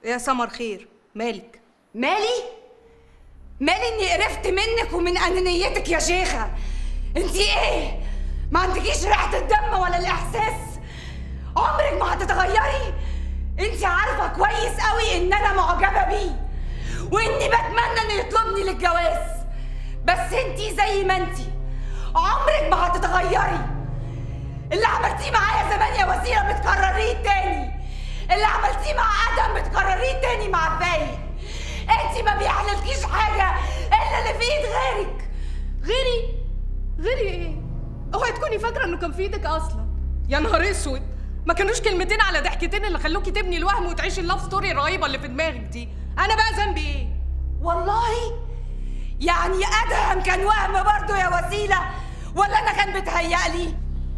يا سمر خير مالك مالي مالي اني قرفت منك ومن انانيتك يا شيخه انت ايه ما عندكيش ريحه الدم ولا الاحساس عمرك ما هتتغيري انت عارفه كويس قوي ان انا معجبه بيه واني بتمنى انه يطلبني للجواز بس انت زي ما انت عمرك ما هتتغيري اللي عملتيه معايا زمان يا وسيله بتكرريه تاني اللي عملتيه مع ادم بتكرريه تاني مع فايق انت ما بيحللكيش حاجه الا اللي في ايد غيرك غيري غيري ايه اوعي تكوني فاكره انه كان في ايدك اصلا يا نهار اسود ما كانوش كلمتين على ضحكتين اللي خلوكي تبني الوهم وتعيشي اللاف ستوري الرهيبه اللي في دماغك دي انا بقى ذنبي ايه والله يعني ادهم كان وهم برضه يا وسيله ولا انا كان بتهيألي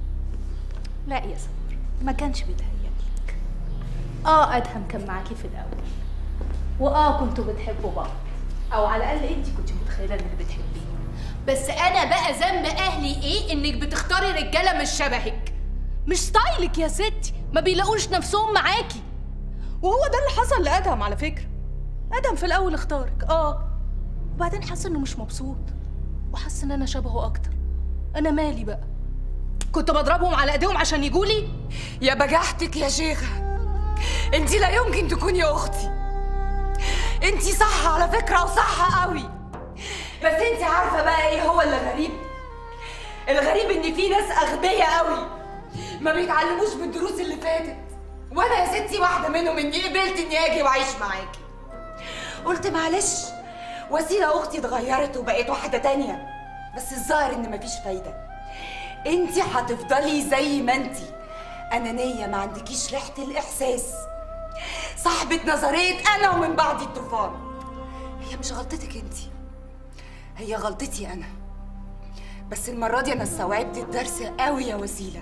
لا يا سمر ما كانش بيتهيألك اه ادهم كان معاكي في الاول واه كنتوا بتحبوا بعض او على الاقل انت كنت متخيله انك بتحبيه بس انا بقى ذنب اهلي ايه انك بتختاري رجاله مش شبهك مش ستايلك يا ستي ما بيلاقوش نفسهم معاكي وهو ده اللي حصل لادهم على فكره ادهم في الاول اختارك اه وبعدين حس انه مش مبسوط وحس ان انا شبهه اكتر انا مالي بقى كنت بضربهم على ايديهم عشان يجولي يا بجحتك يا شيخه انت لا يمكن تكوني اختي انت صح على فكره وصح قوي بس انت عارفه بقى ايه هو اللي غريب الغريب ان في ناس اغبياء قوي ما بيتعلموش من الدروس اللي فاتت وانا يا ستي واحده منهم اني قبلت اني اجي واعيش معاكي قلت معلش وسيله اختي اتغيرت وبقت واحده تانية بس الظاهر ان مفيش فايده انت هتفضلي زي ما انت انانيه ما عندكيش ريحه الاحساس صاحبه نظريه انا ومن بعدي الطوفان هي مش غلطتك انت هي غلطتي انا بس المره دي انا استوعبت الدرس قوي يا وسيله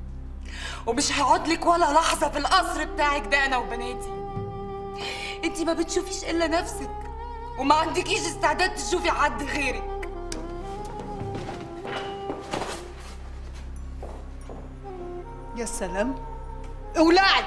ومش هقعد لك ولا لحظه في القصر بتاعك ده انا وبناتي انت ما بتشوفيش الا نفسك وما عندكيش استعداد تشوفي حد غيرك يا سلام اولعي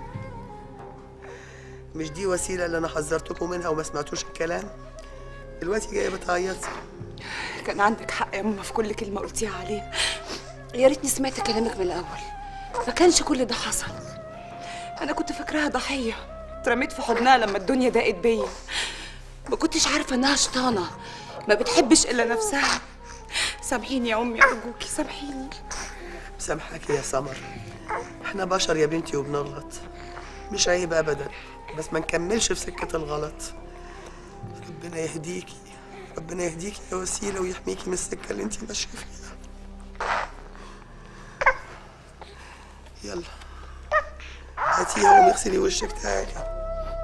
مش دي وسيلة اللي أنا حذرتكم منها وما سمعتوش الكلام؟ دلوقتي جاية بتعيطي كان عندك حق يا ماما في كل كلمه قلتيها عليه يا ريتني سمعت كلامك من الاول ما كانش كل ده حصل انا كنت فاكراها ضحيه اترميت في حضنها لما الدنيا ضاقت بيا ما كنتش عارفه انها شيطانه ما بتحبش الا نفسها سامحيني يا امي ارجوكي سامحيني مسامحاكي يا سمر احنا بشر يا بنتي وبنغلط مش عيب أبدا بس ما نكملش في سكة الغلط ربنا يهديكي ربنا يهديكي يا وسيلة ويحميكي من السكة اللي انتي ماشية فيها يلا هاتي يا قومي اغسلي وشك تعالي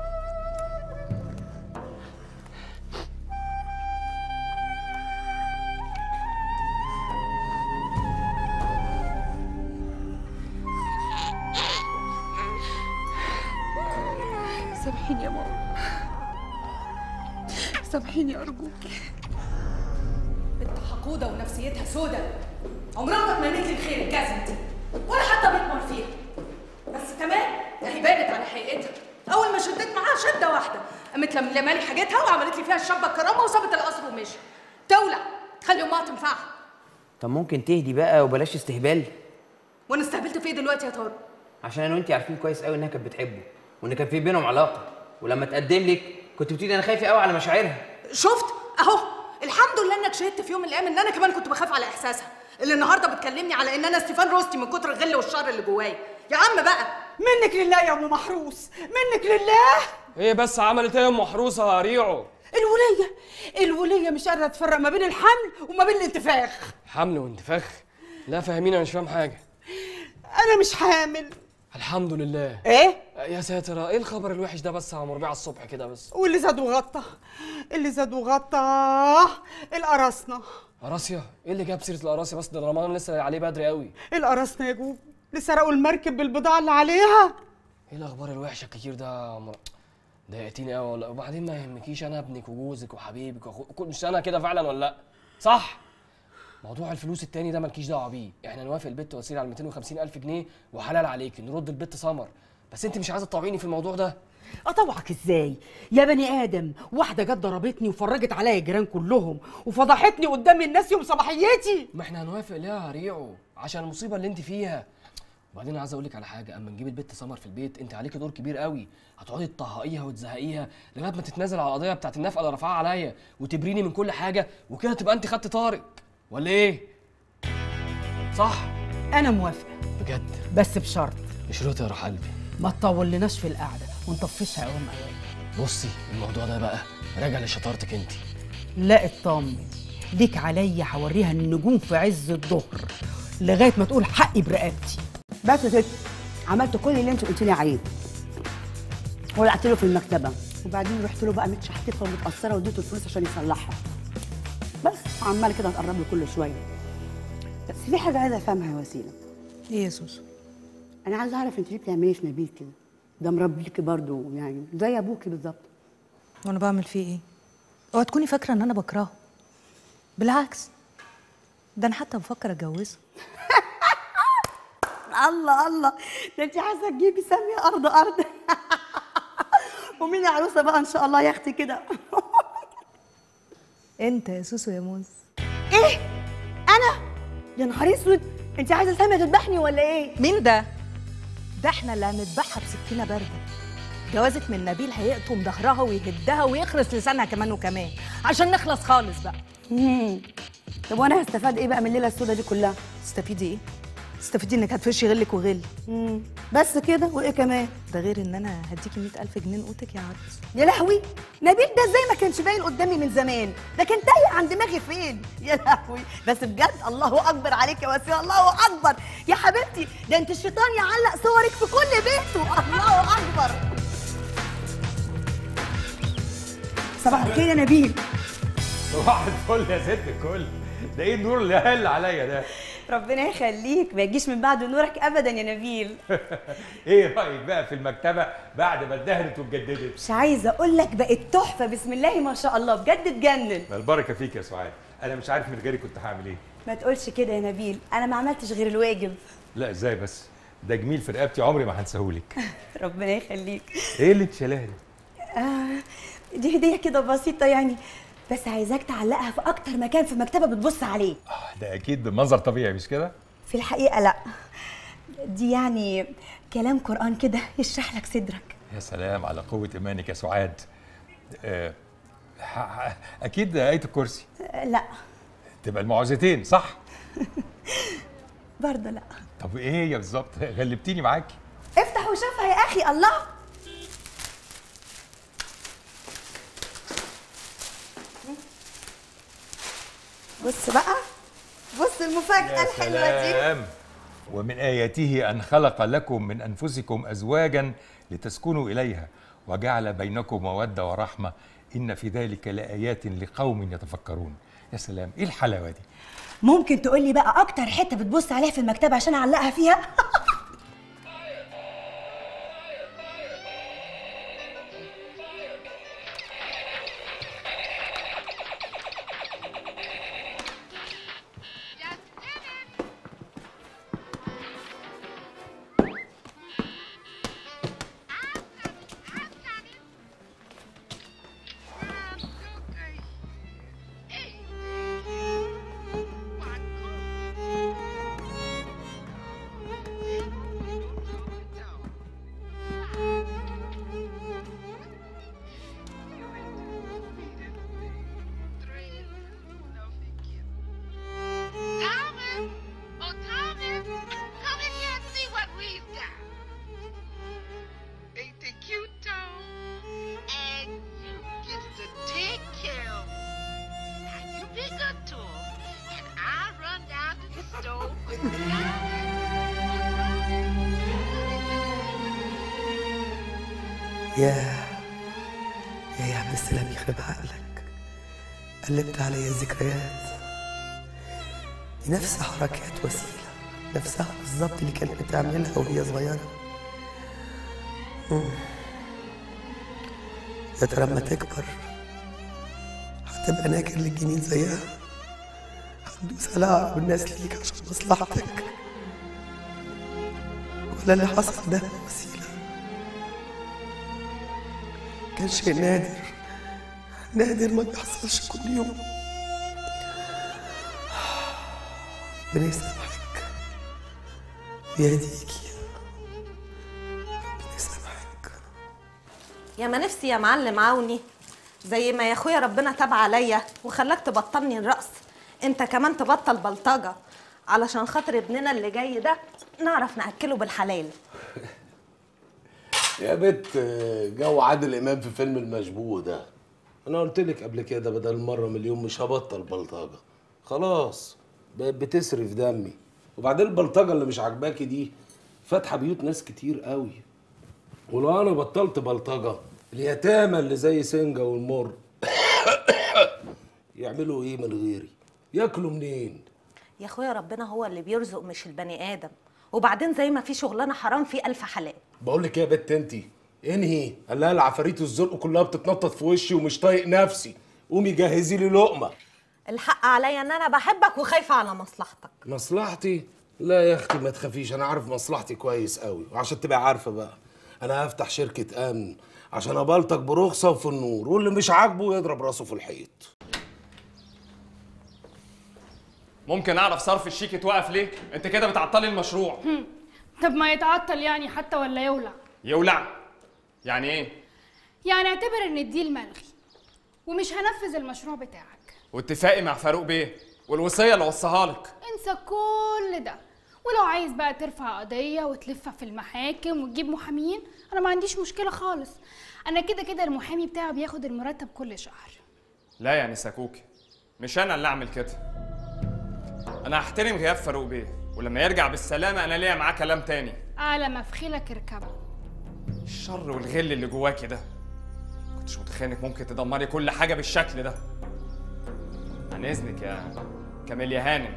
سامحيني يا ماما سامحيني ارجوكي بنت حقوده ونفسيتها سودة عمرها ما اتمنيت لي الخير الجزم دي ولا حتى بيطمر فيها بس كمان هي بانت على حقيقتها اول ما شديت معاها شده واحده قامت لملي حاجتها وعملت لي فيها الشابه الكرامه وسابت القصر ومشي تولع تخلي امها تنفعها طب ممكن تهدي بقى وبلاش استهبال وانا استهبلت في ايه دلوقتي يا طارق عشان انا وانت عارفين كويس قوي انها كانت بتحبه وان كان في بينهم علاقه ولما تقدم لك كنت بتقولي انا خايفه قوي على مشاعرها شفت اهو الحمد لله انك شهدت في يوم من الايام ان انا كمان كنت بخاف على احساسها اللي النهارده بتكلمني على ان انا ستيفان روستي من كتر الغل والشر اللي جوايا يا عم بقى منك لله يا ام محروس منك لله ايه بس عملت ايه ام محروسه يا ريعو الوليه الوليه مش قادره تفرق ما بين الحمل وما بين الانتفاخ حمل وانتفاخ لا فاهمين انا مش فاهم حاجه انا مش حامل الحمد لله ايه يا ساتر ايه الخبر الوحش ده بس على مربع الصبح كده بس واللي زاد وغطى اللي زاد وغطى القراصنه قراصيا ايه اللي جاب سيره القراصيا بس ده رمضان لسه عليه بدري قوي القراصنه يا جوج اللي سرقوا المركب بالبضاعه اللي عليها ايه الاخبار الوحشه الكتير ده يا مر... ضايقتيني قوي والله وبعدين ما يهمكيش انا ابنك وجوزك وحبيبك واخوك مش انا كده فعلا ولا لا صح موضوع الفلوس التاني ده مالكيش دعوه بيه احنا نوافق البت وسيله على 250 الف جنيه وحلال عليك نرد البت سمر بس انت مش عايزه تطوعيني في الموضوع ده اطوعك ازاي يا بني ادم واحده جت ضربتني وفرجت عليا الجيران كلهم وفضحتني قدام الناس يوم صباحيتي ما احنا هنوافق ليه يا ريعو عشان المصيبه اللي انت فيها وبعدين أنا عايز اقول لك على حاجه اما نجيب البت سمر في البيت انت عليكي دور كبير قوي هتقعدي تطهقيها وتزهقيها لغايه ما تتنازل على القضيه بتاعت النفقه اللي رفعها عليا وتبريني من كل حاجه وكده تبقى انت خدت طارق ولا ايه صح انا موافقه بجد بس بشرط اشرط يا روح قلبي ما تطولناش في القعده ونطفشها قوام قوام بصي الموضوع ده بقى راجع لشطارتك انت لا اطمن ليك عليا هوريها النجوم في عز الظهر لغايه ما تقول حقي برقبتي بس يا ست عملت كل اللي انت قلت لي عليه ولعت له في المكتبه وبعدين رحت له بقى متشحتفه ومتاثره واديته الفلوس عشان يصلحها بس عمال كده اتقرب له كل شويه بس في حاجه عايزه افهمها يا وسيله ايه يا سوسو انا عايزه اعرف انت ليه بتعملي في نبيل كده ده مربيكي برضه يعني زي ابوكي بالظبط وانا بعمل فيه ايه اوعى تكوني فاكره ان انا بكرهه بالعكس ده انا حتى بفكر اتجوزه الله الله ده انت عايزه تجيبي سمي ارض ارض ومين عروسه بقى ان شاء الله يا اختي كده انت يا سوسو يا موز ايه انا يا نهار اسود انت عايزه ساميه تذبحني ولا ايه مين ده ده احنا اللي هنذبحها بسكينه بارده جوازك من نبيل هيقطم ظهرها ويهدها ويخرس لسانها كمان وكمان عشان نخلص خالص بقى مم. طب وانا هستفاد ايه بقى من الليله السوداء دي كلها تستفيدي ايه تستفيدي انك هتفشي غلك وغل مم. بس كده وايه كمان ده غير ان انا هديكي 100000 جنيه نقوتك يا عروس يا لهوي نبيل ده ازاي ما كانش باين قدامي من زمان ده كان تايه عن دماغي فين يا لهوي بس بجد الله اكبر عليك يا وسيم الله اكبر يا حبيبتي ده انت الشيطان يعلق صورك في كل بيته الله اكبر صباح الخير يا نبيل صباح الفل يا ست الكل ده ايه النور اللي هل عليا ده ربنا يخليك ما يجيش من بعد نورك ابدا يا نبيل ايه رايك بقى في المكتبه بعد ما اتدهنت واتجددت مش عايزه اقول لك بقت تحفه بسم الله ما شاء الله بجد تجنن ما البركه فيك يا سعاد انا مش عارف من غيرك كنت هعمل ايه ما تقولش كده يا نبيل انا ما عملتش غير الواجب لا ازاي بس ده جميل في رقبتي عمري ما هنساهولك ربنا يخليك ايه اللي انت شايلاه ده آه دي هديه كده بسيطه يعني بس عايزاك تعلقها في اكتر مكان في مكتبه بتبص عليه آه، ده اكيد بمنظر طبيعي مش كده في الحقيقه لا دي يعني كلام قران كده يشرح لك صدرك يا سلام على قوه ايمانك يا سعاد آه ح- ح- اكيد ايه الكرسي آه لا تبقى المعوذتين صح برضه لا طب ايه هي بالظبط غلبتيني معاكي افتح وشوفها يا اخي الله بص بقى بص المفاجأة الحلوة دي سلام ومن آياته أن خلق لكم من أنفسكم أزواجا لتسكنوا إليها وجعل بينكم مودة ورحمة إن في ذلك لآيات لقوم يتفكرون يا سلام إيه الحلاوة دي ممكن تقولي بقى أكتر حتة بتبص عليها في المكتبة عشان أعلقها فيها Thomas! Oh, Thomas! Come in here and see what we've got. Ain't they cute, Tom? And you get to take care of 'em. Now you be good to 'em, and I'll run down to the store with the يا يا يا عم السلام يخرب عقلك قلبت علي الذكريات دي نفس حركات وسيلة نفسها بالظبط اللي كانت بتعملها وهي صغيرة مم. يا ترى اما تكبر هتبقى ناكر للجنين زيها هتدوس على أقرب الناس ليك عشان مصلحتك ولا اللي حصل ده وسيلة كان شيء نادر نادر ما بيحصلش كل يوم ربنا يسامحك ويهديكي ربنا يسامحك يا ما نفسي يا معلم عوني زي ما يا اخويا ربنا تاب عليا وخلاك تبطلني الرقص انت كمان تبطل بلطجه علشان خاطر ابننا اللي جاي ده نعرف ناكله بالحلال يا بت جو عادل امام في فيلم المشبوه ده انا قلت لك قبل كده بدل مره مليون مش هبطل بلطجه خلاص بقت بتسرف دمي وبعدين البلطجه اللي مش عاجباكي دي فاتحه بيوت ناس كتير قوي ولو انا بطلت بلطجه اليتامى اللي زي سنجة والمر يعملوا ايه من غيري ياكلوا منين يا اخويا ربنا هو اللي بيرزق مش البني ادم وبعدين زي ما في شغلانه حرام في الف حلال بقول لك ايه يا بت انت انهي قال لها العفاريت الزرق كلها بتتنطط في وشي ومش طايق نفسي قومي جهزي لي لقمه الحق عليا ان انا بحبك وخايفه على مصلحتك مصلحتي لا يا اختي ما تخافيش انا عارف مصلحتي كويس قوي وعشان تبقى عارفه بقى انا هفتح شركه امن عشان ابلطج برخصه وفي النور واللي مش عاجبه يضرب راسه في الحيط ممكن اعرف صرف الشيك اتوقف ليه انت كده بتعطلي المشروع هم. طب ما يتعطل يعني حتى ولا يولع يولع يعني ايه يعني اعتبر ان الديل ملغي ومش هنفذ المشروع بتاعك واتفاقي مع فاروق بيه والوصيه اللي وصاها لك انسى كل ده ولو عايز بقى ترفع قضية وتلفها في المحاكم وتجيب محامين انا ما عنديش مشكلة خالص انا كده كده المحامي بتاعه بياخد المرتب كل شهر لا يعني ساكوكي مش انا اللي اعمل كده انا هحترم غياب فاروق بيه ولما يرجع بالسلامه انا ليا معاه كلام تاني على مفخلك اركبه الشر والغل اللي جواكي ده كنتش متخيل انك ممكن تدمري كل حاجه بالشكل ده عن اذنك يا كاميليا هانم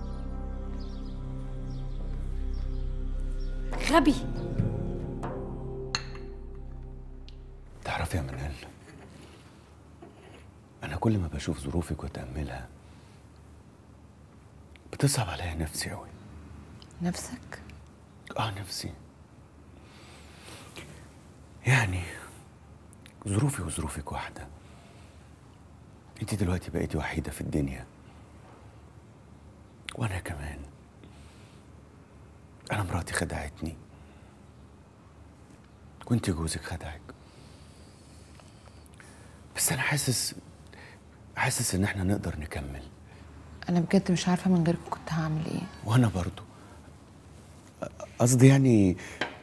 غبي تعرفي يا منال أنا كل ما بشوف ظروفك وأتأملها بتصعب عليا نفسي أوي نفسك آه نفسي يعني ظروفي وظروفك واحدة انت دلوقتي بقيتي وحيدة في الدنيا وأنا كمان أنا مراتي خدعتني وانت جوزك خدعك بس أنا حاسس حاسس إن احنا نقدر نكمل انا بجد مش عارفه من غيركم كنت هعمل ايه وانا برضو قصدي يعني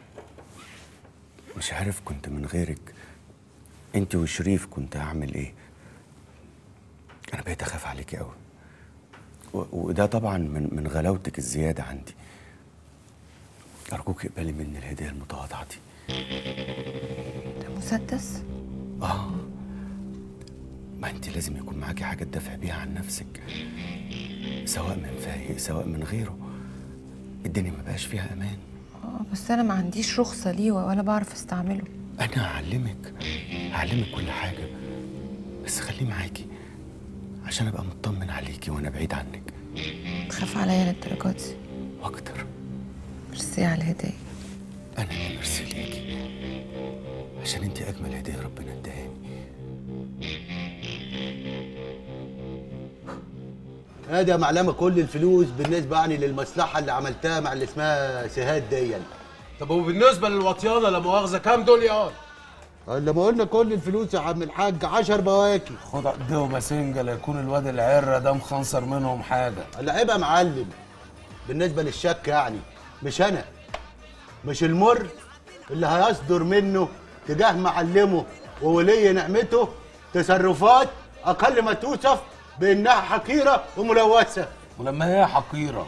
مش عارف كنت من غيرك انت وشريف كنت هعمل ايه انا بقيت اخاف عليكي قوي و- وده طبعا من من غلاوتك الزياده عندي ارجوك اقبلي مني الهديه المتواضعه دي ده مسدس اه ما انت لازم يكون معاكي حاجه تدافع بيها عن نفسك سواء من فايق سواء من غيره الدنيا ما بقاش فيها امان اه بس انا ما عنديش رخصه ليه ولا بعرف استعمله انا هعلمك هعلمك كل حاجه بس خليه معاكي عشان ابقى مطمن عليكي وانا بعيد عنك تخاف عليا للدرجه دي واكتر ميرسي على الهديه انا اللي مرسي ليكي عشان انت اجمل هديه ربنا اداني ادي يا معلمه كل الفلوس بالنسبه يعني للمصلحه اللي عملتها مع اللي اسمها سهاد دي طب وبالنسبه للوطيانه لا مؤاخذه كام دول يا لما قلنا كل الفلوس يا عم الحاج 10 بواكي خد عقده وبسنجه لا يكون الواد العره ده مخنصر منهم حاجه اللعيبه يا معلم بالنسبه للشك يعني مش انا مش المر اللي هيصدر منه تجاه معلمه وولي نعمته تصرفات اقل ما توصف بانها حقيره وملوثه ولما هي حقيره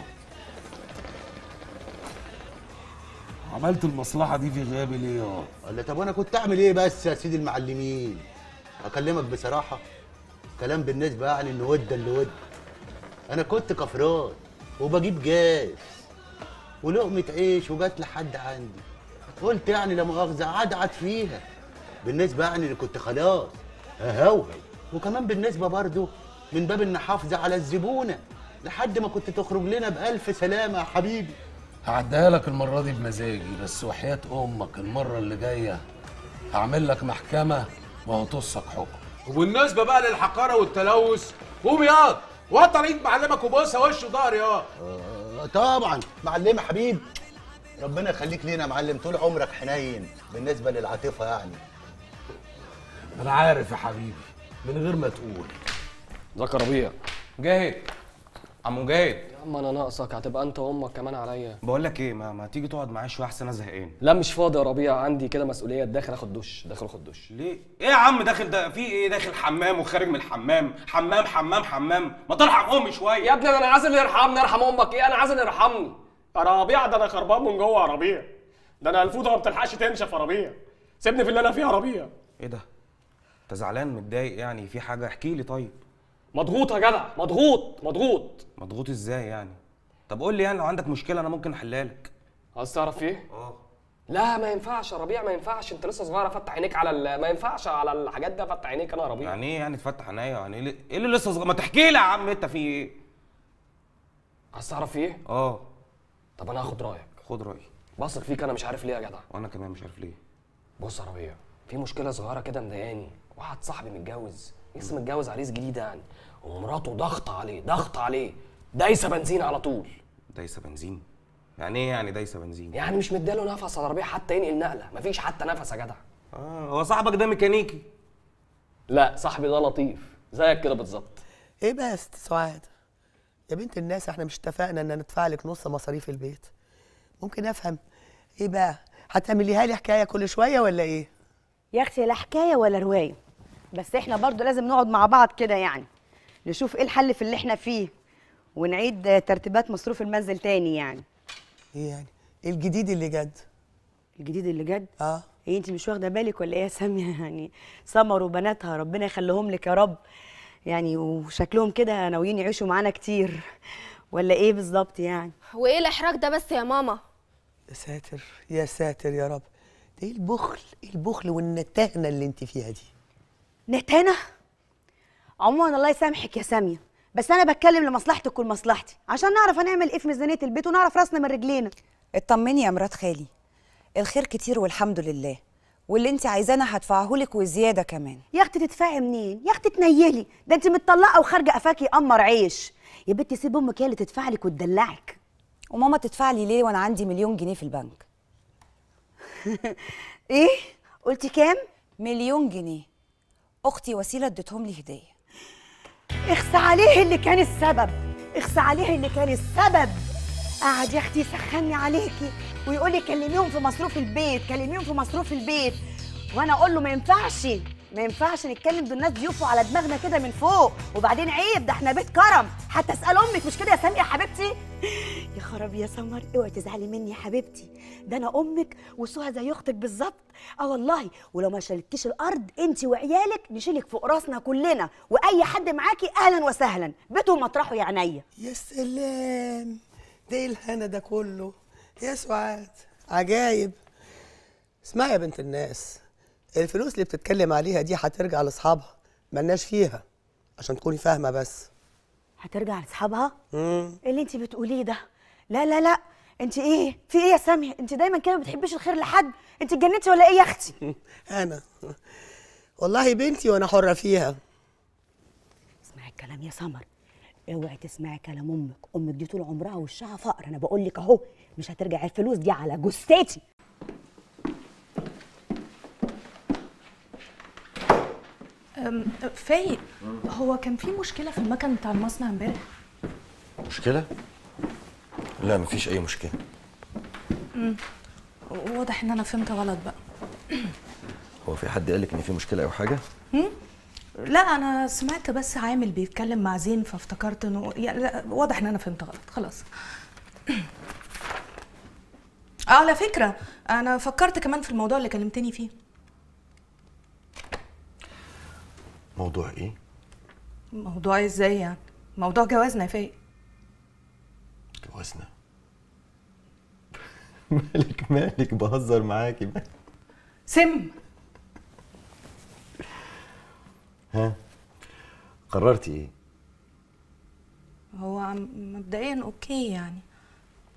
عملت المصلحه دي في غيابي ليه يا ولا طب وانا كنت اعمل ايه بس يا سيدي المعلمين اكلمك بصراحه كلام بالنسبه يعني ان ودا لود انا كنت كفران وبجيب جاز ولقمه عيش وجات لحد عندي قلت يعني لا مؤاخذه عدعت فيها بالنسبه يعني اللي كنت خلاص اهوهو وكمان بالنسبه برضو من باب ان حافظه على الزبونه لحد ما كنت تخرج لنا بالف سلامه يا حبيبي هعديها لك المره دي بمزاجي بس وحياه امك المره اللي جايه هعمل لك محكمه وهتصك حكم وبالنسبه بقى للحقاره والتلوث قوم ياض وطر ايد معلمك وبوسها وش وضهر ياض آه، طبعا معلمة حبيب ربنا يخليك لينا يا معلم طول عمرك حنين بالنسبة للعاطفة يعني انا عارف يا حبيبي من غير ما تقول ازيك يا ربيع مجاهد عم مجاهد يا عم انا ناقصك هتبقى انت وامك كمان عليا بقول لك ايه ما, ما تيجي تقعد معايا شويه احسن انا زهقان لا مش فاضي يا ربيع عندي كده مسؤوليه داخل اخد دش داخل اخد دش ليه ايه يا عم داخل ده في ايه داخل حمام وخارج من الحمام حمام حمام حمام ما ترحم امي شويه يا ابني انا عايز اللي يرحمني ارحم امك ايه انا عايز اللي يرحمني يا ربيع ده انا خربان من جوه يا ربيع ده انا الفوطه ما بتلحقش تنشف يا ربيع سيبني في اللي انا فيه يا ربيع ايه ده انت زعلان متضايق يعني في حاجه احكي لي طيب مضغوط يا جدع مضغوط مضغوط مضغوط ازاي يعني طب قول لي يعني لو عندك مشكله انا ممكن احلها لك عايز تعرف ايه اه لا ما ينفعش يا ربيع ما ينفعش انت لسه صغير فتح عينيك على ال- ما ينفعش على الحاجات دي فتح عينيك انا يا ربيع يعني ايه يعني تفتح عينيا يعني ايه اللي- ايه اللي لسه صغير ما تحكي لي يا عم انت في ايه عايز تعرف ايه اه طب انا هاخد رايك خد رايي بثق فيك انا مش عارف ليه يا جدع وانا كمان مش عارف ليه بص يا ربيع في مشكله صغيره كده مضايقاني واحد صاحبي متجوز لسه متجوز عريس جديد يعني ومراته ضغط عليه ضغط عليه دايسه بنزين على طول دايسه بنزين يعني ايه يعني دايسه بنزين يعني مش مديله نفس يا ربيع حتى ينقل نقله مفيش حتى نفس يا جدع اه هو صاحبك ده ميكانيكي لا صاحبي ده لطيف زيك كده بالظبط ايه بقى يا ست سعاد يا بنت الناس احنا مش اتفقنا ان ندفع لك نص مصاريف البيت ممكن افهم ايه بقى هتعمليها لي حكايه كل شويه ولا ايه يا اختي لا حكايه ولا روايه بس احنا برضو لازم نقعد مع بعض كده يعني نشوف ايه الحل في اللي احنا فيه ونعيد ترتيبات مصروف المنزل تاني يعني ايه يعني ايه الجديد اللي جد الجديد اللي جد اه ايه انت مش واخده بالك ولا ايه يا ساميه يعني سمر وبناتها ربنا يخليهم لك يا رب يعني وشكلهم كده ناويين يعيشوا معانا كتير ولا ايه بالظبط يعني وايه الاحراج ده بس يا ماما يا ساتر يا ساتر يا رب ده ايه البخل ايه البخل والنتهنه اللي انت فيها دي نتانة عموما الله يسامحك يا ساميه بس انا بتكلم لمصلحتك ولمصلحتي عشان نعرف هنعمل ايه في ميزانيه البيت ونعرف راسنا من رجلينا اطمني يا مرات خالي الخير كتير والحمد لله واللي انت عايزاه انا هدفعهولك وزياده كمان يا اختي تدفعي منين يا اختي تنيلي ده انت متطلقه وخارجه قفاكي قمر عيش يا بنتي سيب امك هي اللي تدفع لك وتدلعك وماما تدفع لي ليه وانا عندي مليون جنيه في البنك ايه قلتي كام مليون جنيه اختي وسيله اديتهم لي هديه اخس عليه اللي كان السبب اخس عليه اللي كان السبب قعد يا اختي يسخني عليكي ويقول لي كلميهم في مصروف البيت كلميهم في مصروف البيت وانا اقول له ما ينفعش ما ينفعش نتكلم دول الناس ضيوفوا على دماغنا كده من فوق وبعدين عيب ده احنا بيت كرم حتى اسال امك مش كده يا ساميه يا حبيبتي يا خرابي يا سمر اوعي تزعلي مني يا حبيبتي ده انا امك وسهى زي اختك بالظبط اه والله ولو ما شالتكيش الارض انت وعيالك نشيلك فوق راسنا كلنا واي حد معاكي اهلا وسهلا بيته مطرحه يا عينيا يا سلام ده ايه الهنا ده كله يا سعاد عجايب اسمعي يا بنت الناس الفلوس اللي بتتكلم عليها دي هترجع لاصحابها ملناش فيها عشان تكوني فاهمه بس هترجع لاصحابها امم ايه اللي انت بتقوليه ده لا لا لا انت ايه في ايه يا ساميه انت دايما كده ما بتحبيش الخير لحد انت اتجننتي ولا ايه يا اختي انا والله بنتي وانا حره فيها اسمعي الكلام يا سمر اوعي تسمعي كلام امك امك دي طول عمرها وشها فقر انا بقول لك اهو مش هترجع الفلوس دي على جثتي أم، فايق هو كان في مشكلة في المكن بتاع المصنع امبارح مشكلة؟ لا مفيش أي مشكلة أمم، واضح ان انا فهمت غلط بقى هو في حد قالك إن في مشكلة أو حاجة؟ هم؟ لا انا سمعت بس عامل بيتكلم مع زين فافتكرت انه يعني لا واضح ان انا فهمت غلط خلاص آه، على فكرة انا فكرت كمان في الموضوع اللي كلمتني فيه موضوع إيه؟ موضوع ازاي يعني موضوع جوازنا يا فايق جوازنا مالك مالك بهزر معاكي بقى سم ها قررتي إيه؟ هو عم- مبدئيا اوكي يعني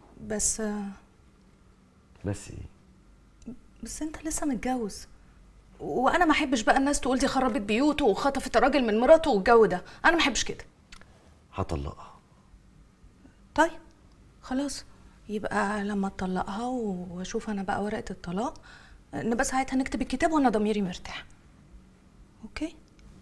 بس بس إيه؟ بس انت لسه متجوز وانا ما احبش بقى الناس تقول دي خربت بيوته وخطفت الراجل من مراته والجو ده انا ما احبش كده هطلقها طيب خلاص يبقى لما اطلقها واشوف انا بقى ورقه الطلاق نبقى ساعتها نكتب الكتاب وانا ضميري مرتاح اوكي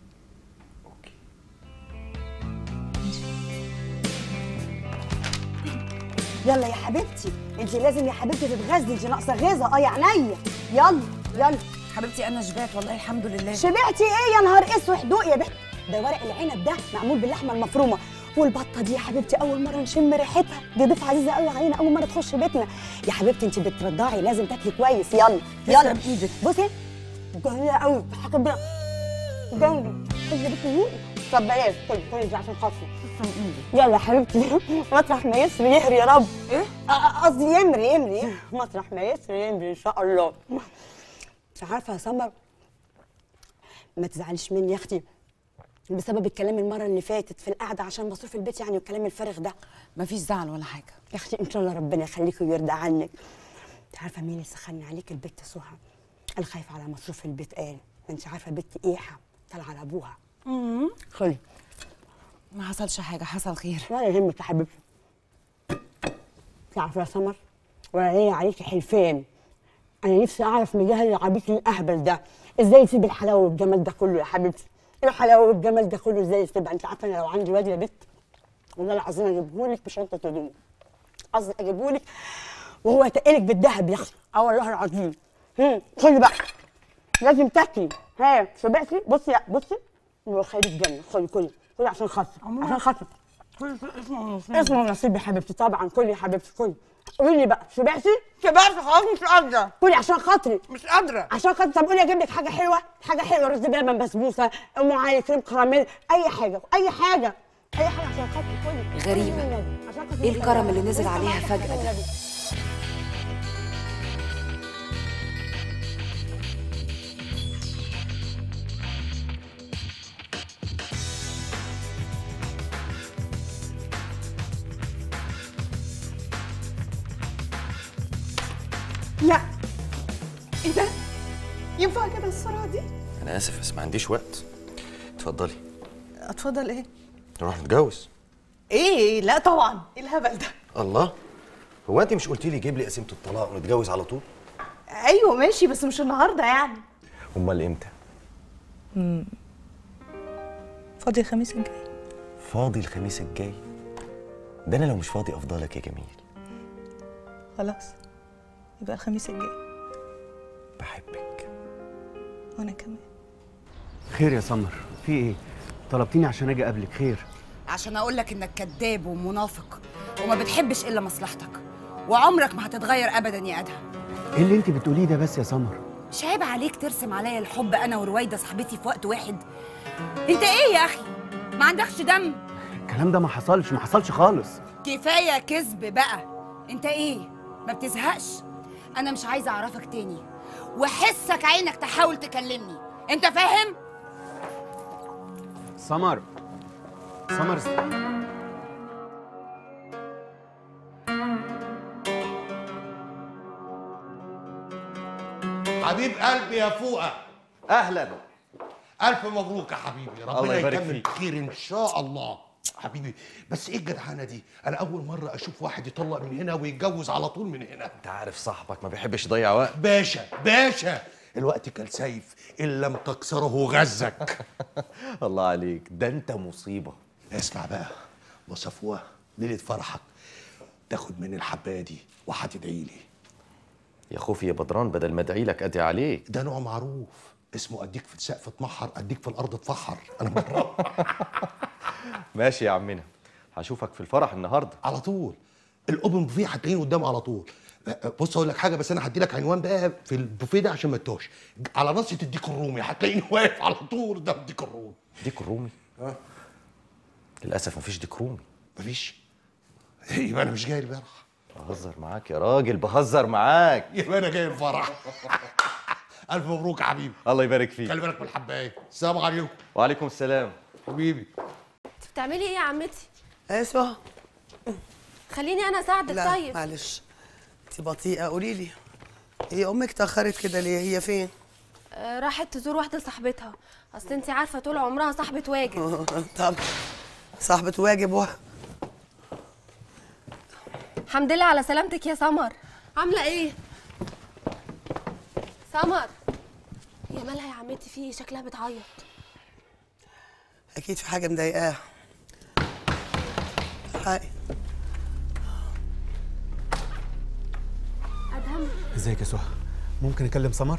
يلا يا حبيبتي انت لازم يا حبيبتي تتغذي انت ناقصه غذاء اه يا عينيا يلا يلا حبيبتي انا شبعت والله الحمد لله شبعتي ايه يا نهار اسود دوق يا بنت ده ورق العنب ده معمول باللحمه المفرومه والبطه دي يا حبيبتي اول مره نشم ريحتها دي ضيف عزيزه قوي علينا اول مره تخش بيتنا يا حبيبتي انت بترضعي لازم تاكلي كويس يلا يلا بايدك بصي جميله قوي حاجه بقى جامده خدي بنتي طب بلاش خدي خدي عشان خاطري يلا يا حبيبتي مطرح ما يسري يهري يا رب ايه قصدي يمري يمري مطرح ما يسري يمري ان شاء الله مش عارفه يا سمر ما تزعليش مني يا اختي بسبب الكلام المره اللي فاتت في القعده عشان مصروف البيت يعني والكلام الفارغ ده مفيش زعل ولا حاجه يا اختي ان شاء الله ربنا يخليكي ويرضى عنك انت عارفه مين اللي سخني عليك البت سهى قال خايف على مصروف البيت قال انت عارفه بنت ايحه طالعه على ابوها امم خلي ما حصلش حاجه حصل خير ولا يهمك يا حبيبتي انت عارفه يا سمر ولا هي عليكي حلفان انا نفسي اعرف مجاهد العبيط الاهبل ده ازاي يسيب الحلاوه والجمال ده كله يا حبيبتي ايه الحلاوه والجمال ده كله ازاي يسيبها انت عارفه انا لو عندي واد يا بت والله العظيم اجيبهولك بشنطه هدوم قصدي اجيبهولك وهو يتقلك بالذهب يا اختي اه والله العظيم هم، خدي بقى لازم تاكلي ها شبعتي بصي لا بصي وخير الجنه خدي كلي كلي عشان خاطري عشان خاطري اسمه نصيب يا حبيبتي طبعا كلي يا حبيبتي كلي قولي لي بقى شبعتي؟ شبعت خلاص مش قادرة كلي عشان خاطري مش قادرة عشان خاطري طب قولي اجيب لك حاجة حلوة حاجة حلوة رز بلبن بسبوسة ام علي كريم كراميل اي حاجة اي حاجة اي حاجة عشان خاطري كلي غريبة. ايه الكرم اللي نزل عليها فجأة ده؟ لا ايه ده ينفع كده السرعه دي انا اسف بس ما عنديش وقت اتفضلي اتفضل ايه نروح نتجوز ايه لا طبعا ايه الهبل ده الله هو انت مش قلتي لي جيب لي قسيمه الطلاق ونتجوز على طول ايوه ماشي بس مش النهارده يعني امال امتى امم فاضي الخميس الجاي فاضي الخميس الجاي ده انا لو مش فاضي افضلك يا جميل خلاص يبقى الخميس الجاي بحبك وانا كمان خير يا سمر في ايه طلبتيني عشان اجي قبلك خير عشان اقول لك انك كذاب ومنافق وما بتحبش الا مصلحتك وعمرك ما هتتغير ابدا يا ادهم ايه اللي انت بتقوليه ده بس يا سمر مش عيب عليك ترسم عليا الحب انا ورويده صاحبتي في وقت واحد انت ايه يا اخي ما عندكش دم الكلام ده ما حصلش ما حصلش خالص كفايه كذب بقى انت ايه ما بتزهقش انا مش عايزه اعرفك تاني وحسك عينك تحاول تكلمني انت فاهم سمر سمر حبيب قلبي يا فوقه اهلا الف مبروك يا حبيبي الله ربنا يبارك يكمل فيك. خير ان شاء الله حبيبي بس ايه الجدعنه دي انا اول مره اشوف واحد يطلق من هنا ويتجوز على طول من هنا انت عارف صاحبك ما بيحبش يضيع وقت باشا باشا الوقت كالسيف ان لم تكسره غزك الله عليك ده انت مصيبه اسمع بقى بص يا فوقه ليله فرحك تاخد من الحبايه دي وهتدعي لي يا خوفي يا بدران بدل ما ادعي لك ادعي عليك ده نوع معروف اسمه اديك في السقف تمحر اديك في الارض تفحر انا بره ماشي يا عمنا هشوفك في الفرح النهارده على طول الاوبن بوفيه هتلاقيني قدام على طول بص اقول لك حاجه بس انا هدي لك عنوان بقى في البوفيه ده عشان ما تتوهش على ناصيه الديك الرومي هتلاقيني واقف على طول ده الديك الرومي ديك الرومي ها للاسف مفيش ديك رومي مفيش يبقى انا مش جاي الفرح بهزر معاك يا راجل بهزر معاك يبقى انا جاي الفرح الف مبروك يا حبيبي الله يبارك فيك خلي بالك من الحبايه السلام عليكم وعليكم السلام حبيبي انت بتعملي ايه يا عمتي اسمع خليني انا اساعدك لا طيب معلش انت بطيئه قولي لي هي امك تاخرت كده ليه هي فين آه، راحت تزور واحده لصاحبتها اصل انت عارفه طول عمرها صاحبه واجب طب صاحبة واجب و... الحمد لله على سلامتك يا سمر عامله ايه سمر هي مالها يا عمتي في إيه؟ شكلها بتعيط اكيد في حاجة مضايقاها هاي ادهم ازيك يا سهى ممكن اكلم سمر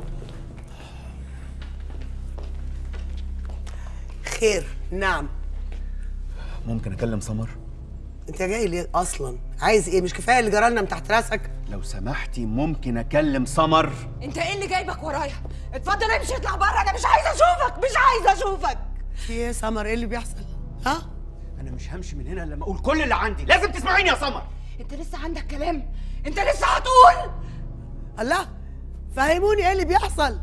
خير نعم ممكن اكلم سمر انت جاي ليه اصلا عايز ايه مش كفايه اللي جرالنا من تحت راسك لو سمحتي ممكن اكلم سمر انت ايه اللي جايبك ورايا اتفضل امشي اطلع بره انا مش عايزه اشوفك مش عايزه اشوفك في ايه يا سمر ايه اللي بيحصل ها انا مش همشي من هنا إلا لما اقول كل اللي عندي لازم تسمعيني يا سمر انت لسه عندك كلام انت لسه هتقول الله فهموني ايه اللي بيحصل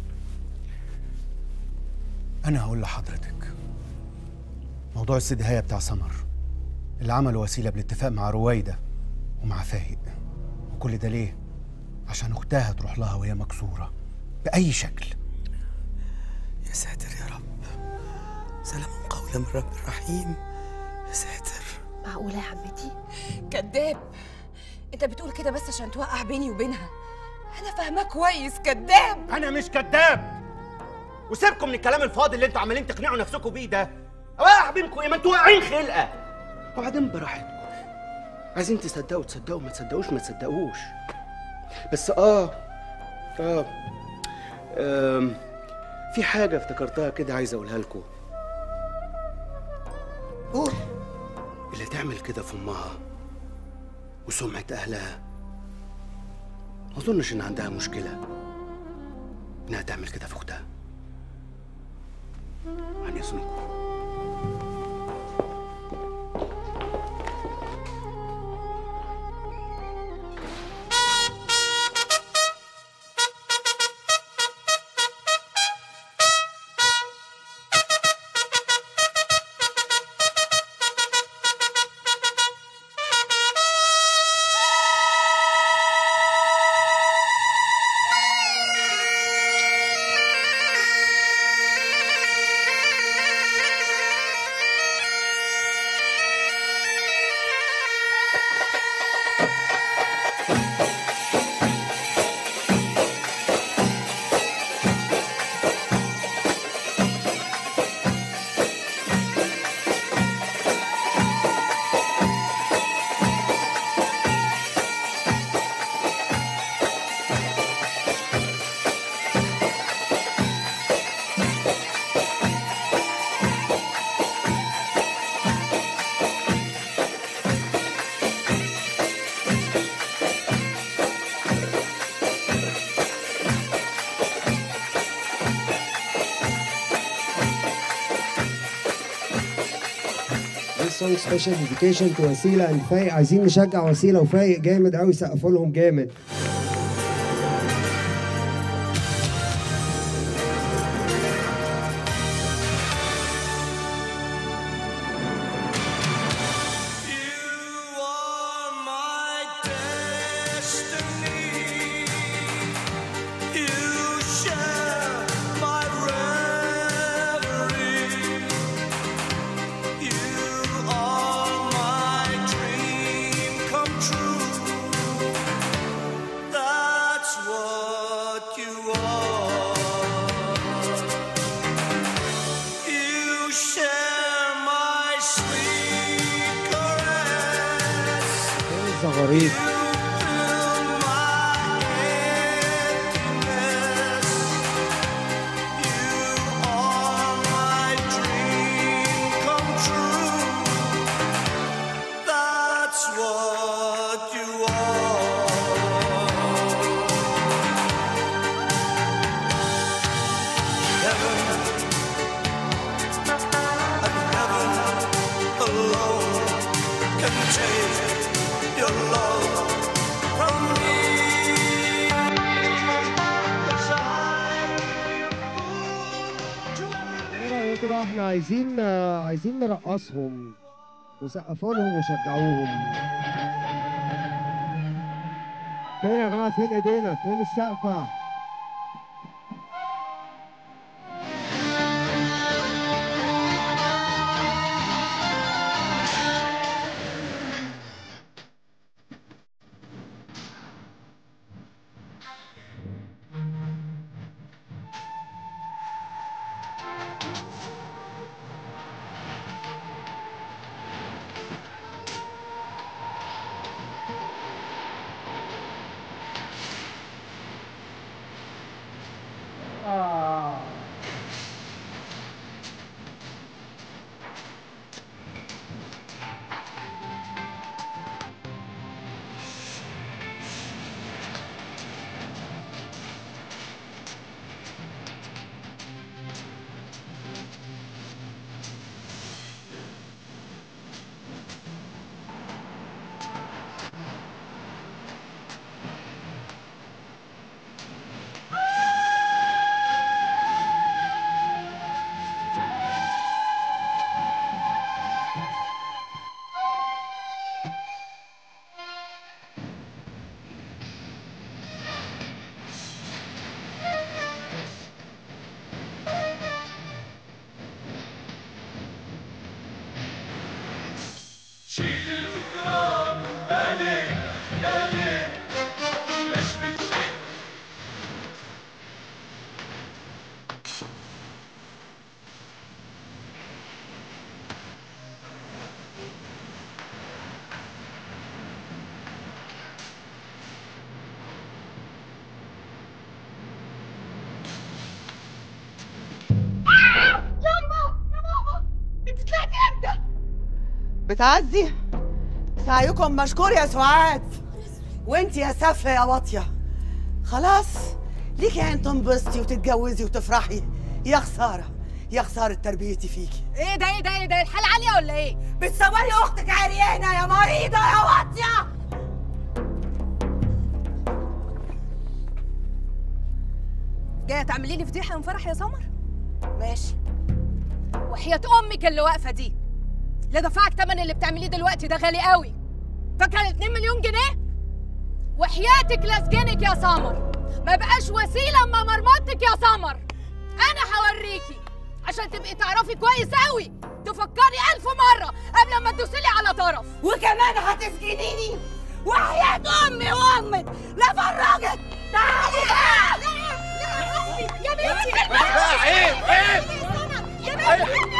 انا هقول لحضرتك موضوع السدهايه بتاع سمر اللي عملوا وسيله بالاتفاق مع رويده ومع فايق وكل ده ليه عشان اختها تروح لها وهي مكسوره باي شكل يا ساتر يا رب سلام قولا من رب رحيم يا ساتر معقوله يا عمتي كذاب انت بتقول كده بس عشان توقع بيني وبينها انا فاهماك كويس كذاب انا مش كذاب وسيبكم من الكلام الفاضي اللي انتوا عمالين تقنعوا نفسكم بيه ده اوقع بينكم ايه ما انتوا واقعين خلقه وبعدين براحتكم عايزين تصدقوا تصدقوا ما تصدقوش ما تصدقوش بس اه اه آم، في حاجه افتكرتها كده عايز اقولها لكم قول اللي تعمل كده في امها وسمعه اهلها ما اظنش ان عندها مشكله انها تعمل كده في اختها عن اذنكم This song special dedication to وسيلة and فايق عايزين نشجع وسيلة وفايق جامد قوي سقفوا لهم جامد You share my reverie. You are my dream come true. That's what you are. You share my sweet caress. زغاريط That's what you are. Heaven and heaven alone can take your love from me. ايه رايكم بقى احنا عايزين عايزين نرقصهم وسقفوا لهم وشجعوهم فين يا جماعه فين ايدينا فين السقفه بتعدي سعيكم مشكور يا سعاد وانت يا سافله يا واطيه خلاص ليكي عين تنبسطي وتتجوزي وتفرحي يا خساره يا خساره تربيتي فيكي ايه ده ايه ده ايه ده الحال عاليه ولا ايه بتصوري اختك عريانه يا مريضه يا واطيه جايه تعملي لي فضيحه من فرح يا سمر ماشي وحياة امك اللي واقفه دي اللي دفعك تمن اللي بتعمليه دلوقتي ده غالي قوي فاكره ال 2 مليون جنيه وحياتك لاسجنك يا سمر ما بقاش وسيله اما مرمطتك يا سمر انا هوريكي عشان تبقي تعرفي كويس قوي تفكري ألف مرة قبل ما تدوسيلي على طرف وكمان هتسجنيني وحياة أمي وأمك لا فرجت تعالي يا بنتي عيب عيب يا بنتي